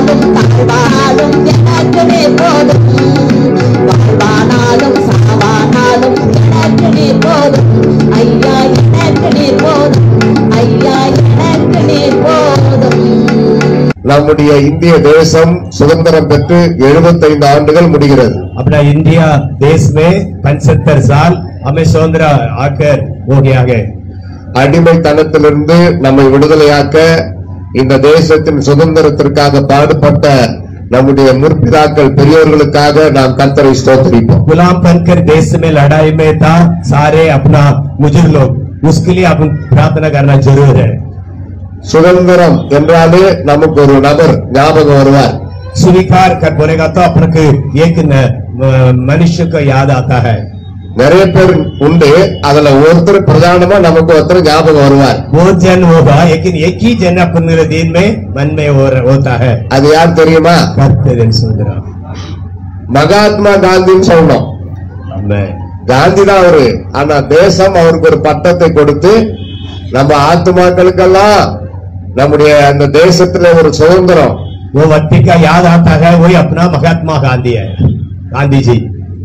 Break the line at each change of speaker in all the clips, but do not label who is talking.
வாழ்வானாலும் தாழ்வானாலும் எனக்கு நீ போதும் வாழ்வானாலும் சாவானாலும் எனக்கு நீ போதும் ஐயா எனக்கு நீ போதும் ஐயா எனக்கு நீ போதும்
நம்முடைய இந்திய தேசம் சுதந்திரம் பெற்று 75 ஆண்டுகள் முடிகிறது
अपना इंडिया देश में पचहत्तर साल हमें स्वतंत्र आकर हो गया है
அடிமைத்தனத்திலிருந்து நம்மை விடுதலையாக்க இந்த தேசத்தின் சுதந்திரத்திற்காக பாடுபட்ட நம்முடைய முற்பிதாக்கள் பெரியோர்களுக்காக நாம் கர்த்தரை ஸ்தோத்திரிப்போம்
गुलाम बनकर देश में लड़ाई में था सारे अपना मुजुर लोग उसके लिए अपन प्रार्थना करना जरूर है
சுதந்திரம் என்றாலே நமக்கு ஒரு நபர் ஞாபகம் வருவார்
स्वीकार कर बोलेगा तो अपन को एक न- म- मनुष्य को याद आता है
நிறைய பேர் உண்டு அதுல ஒருத்தர் பிரதானமா நமக்கு ஒருத்தர் ஞாபகம் வருவார்
बहुत जन होगा लेकिन एक ही जन अपने दिन में मन में हो, होता है
அது யார் தெரியுமா
करते दिन सुंदर
மகாத்மா காந்தின்னு சொன்னோம்
मैं
காந்தி தான் அவரு ஆனா தேசம் அவருக்கு ஒரு பட்டத்தை கொடுத்து நம்ம ஆத்துமாக்களுக்கெல்லாம் நம்முடைய அந்த தேசத்துல ஒரு சுதந்திரம்
वो व्यक्ति का याद आता है वही अपना महात्मा गांधी है गांधी जी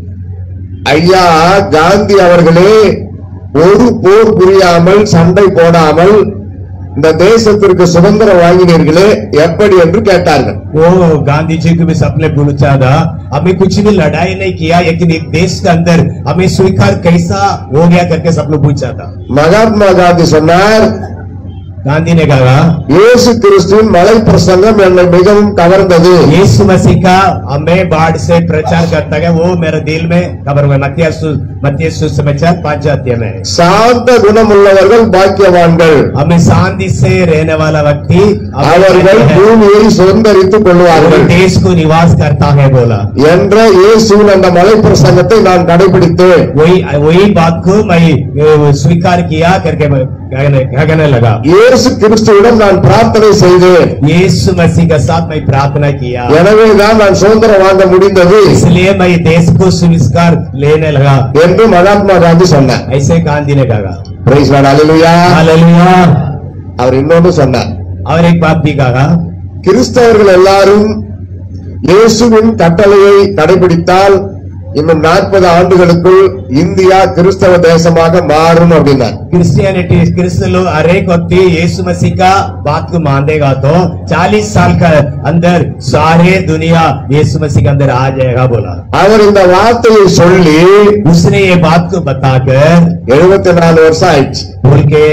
ஐயா காந்தி அவர்களே ஒரு போர் புரியாமல் சண்டை போடாமல் இந்த தேசத்திற்கு சுதந்திரம் வாங்கினீர்களே எப்படி என்று கேட்டார்கள்
वो गांधी जी को भी सबने पूछा था हमें कुछ भी लड़ाई नहीं किया लेकिन एक देश के अंदर हमें स्वीकार कैसा हो गया करके सब लोग पूछा था
மகாத்மா காந்தி சொன்னார்
गांधी ने कहा
இயேசு கிறிஸ்துவின் மலை பிரசங்கம் என்னை மிகவும் கவர்ந்தது
यीशु मसीह का हमें बाढ़ से प्रचार करता है वो मेरे दिल में खबर में मத்திய सु- मत्ती सुसमाचार पांच अध्याय में है।
சாந்த குணமுள்ளவர்கள் பாக்கியவான்கள்
हमें शांति से रहने वाला व्यक्ति हमें
அவர்கள்
कहते हैं,
பூமியை சுதந்திரித்துக்
वो
கொள்வார்கள்
देश को निवास करता है बोला
என்ற இயேசுவின் அந்த மலை பிரசங்கத்தை நான் கடைபிடித்தேன்
वही वही बात को मैं अ, स्वीकार किया करके मैं कहने कहने लगा
இயேசு கிறிஸ்துவிடம் நான் பிரார்த்தனை செய்தேன்
यीशु मसीह के साथ मैं प्रार्थना किया
எனவே தான் நான் சுதந்திரம் வாங்க முடிந்தது
इसलिए मैं देश को स्वीकार लेने लगा
என்று மகாத்மா காந்தி சொன்னார்
ऐसे गांधी ने कहा
Praise Lord, hallelujah.
हालेलुया
அவர் இன்னொன்று சொன்னார்
और एक बात भी कहा
கிறிஸ்தவர்கள் எல்லாரும் இயேசுவின் கட்டளையை கடைபிடித்தால் இன்னும் நாற்பது ஆண்டுகளுக்குள் இந்தியா கிறிஸ்தவ தேசமாக மாறும் அப்படின்னார்
क्रिश्चियनिटी क्रिस्त लोग हर एक व्यक्ति यीशु मसीह का बात को मानेगा तो 40 साल का अंदर सारे दुनिया यीशु मसीह के अंदर आ जाएगा बोला
அவர் இந்த வார்த்தையை சொல்லி
उसने ये बात को बताकर
எழுபத்தி நாலு வருஷம் ஆயிடுச்சு
बोल के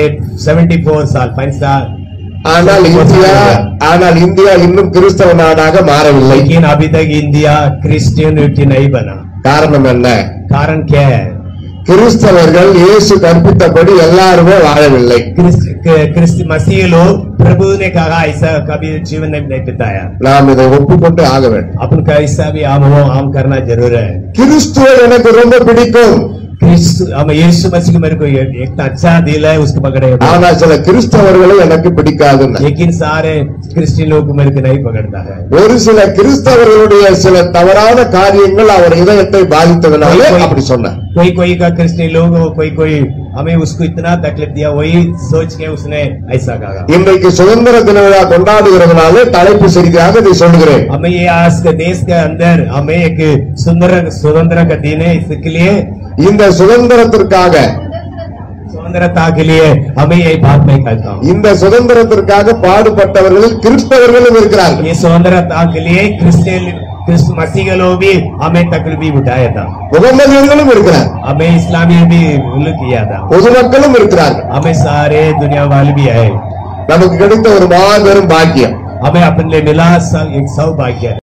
74 साल पांच साल
ஆனால் இந்தியா ஆனால் இந்தியா இன்னும் கிறிஸ்தவ நாடாக மாறவில்லை
लेकिन अभी तक इंडिया क्रिश्चियनिटी नहीं बना
காரணம் என்ன
कारण क्या है
கிறிஸ்தவர்கள் இயேசு கற்பித்தபடி எல்லாருமே வாழவில்லை
क्रिस्त क्रिस्त मसीह लोग प्रभु ने कहा ऐसा कभी जीवन में नहीं बिताया
நாம் இதை ஒப்புக்கொண்டு ஆக வேண்டும்
अपन का ऐसा भी आम हो आम करना जरूर है
கிறிஸ்துவை எனக்கு ரொம்ப பிடிக்கும்
क्रिस्त हम यीशु मसीह को मेरे को एक एक अच्छा दिल है उसको पकड़े
ஆனா சில கிறிஸ்தவர்களை எனக்கு பிடிக்காதுன்னு
लेकिन सारे क्रिश्चियन लोग को मेरे को नहीं पकड़ता है
ஒரு சில கிறிஸ்தவர்களுடைய சில தவறான காரியங்கள் அவர் இதயத்தை பாதித்ததுனால அப்படி சொன்னார்
कोई कोई का क्रिश्चियन लोग हो, कोई कोई हमें उसको इतना तकलीफ दिया वही सोच के उसने ऐसा कहा
இன்றைக்கு சுதந்திர தின விழா கொண்டாடுகிறதுனால தலைப்பு செய்தியாக இதை சொல்லுகிறேன்
हमें ये आज के देश के अंदर हमें एक सुंदर स्वतंत्र का दिन है इसके लिए
இந்த சுதந்திரத்திற்காக
स्वतंत्रता के लिए हमें यही बात मैं कहता हूँ
இந்த சுதந்திரத்திற்காக பாடுபட்டவர்களில் கிறிஸ்தவர்களும் இருக்கிறார்கள்
ये स्वतंत्रता के लिए क्रिश्चियन क्रिस्त मसीह के लोग भी हमें तकलीफ भी उठाया था
முகமதியர்களும் இருக்கிறார்
हमें इस्लामी भी उल्लेख किया था
பொதுமக்களும் இருக்கிறார்கள்
हमें सारे दुनिया वाले भी है
நமக்கு கிடைத்த ஒரு மாபெரும் பாக்கியம்
हमें अपने लिए मिला सब एक सौभाग्य है